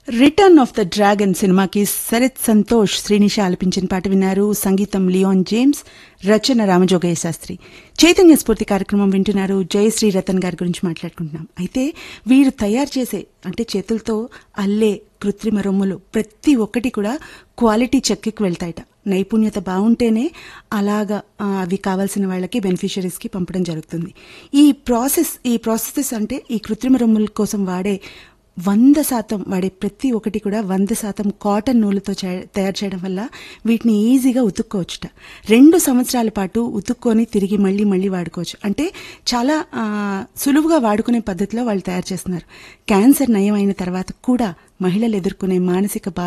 return of the dragon సినిమాకి శరత్ సంతోష్ శ్రీనిష ఆలపించిన పాట విన్నారు సంగీతం లియోన్ జేమ్స్ రచన రామజోగయ్య శాస్త్రి చైతన్య స్ఫూర్తి కార్యక్రమం వింటున్నారు జయశ్రీ రతన్ గారి గురించి మాట్లాడుకుంటున్నాం అయితే వీరు తయారు చేసే అంటే చేతులతో అల్లే కృత్రిమ రొమ్ములు ప్రతి ఒక్కటి కూడా క్వాలిటీ చెక్కి వెళ్తాయట నైపుణ్యత బాగుంటేనే అలాగా ఆ, అవి కావాల్సిన వాళ్ళకి బెనిఫిషరీస్కి పంపడం జరుగుతుంది ఈ ప్రాసెస్ ఈ ప్రాసెసెస్ అంటే ఈ కృత్రిమ రొమ్ముల కోసం వాడే వంద శాతం వాడే ప్రతి ఒక్కటి కూడా వంద శాతం కాటన్ నూలుతో చే- తయారు చేయడం వల్ల వీటిని ఈజీగా ఉతుక్కోవచ్చుట రెండు సంవత్సరాల పాటు ఉతుక్కొని తిరిగి మళ్ళీ మళ్ళీ వాడుకోవచ్చు అంటే చాలా ఆ, సులువుగా వాడుకునే పద్ధతిలో వాళ్ళు తయారు చేస్తున్నారు క్యాన్సర్ నయం అయిన తర్వాత కూడా మహిళలు ఎదుర్కొనే మానసిక బా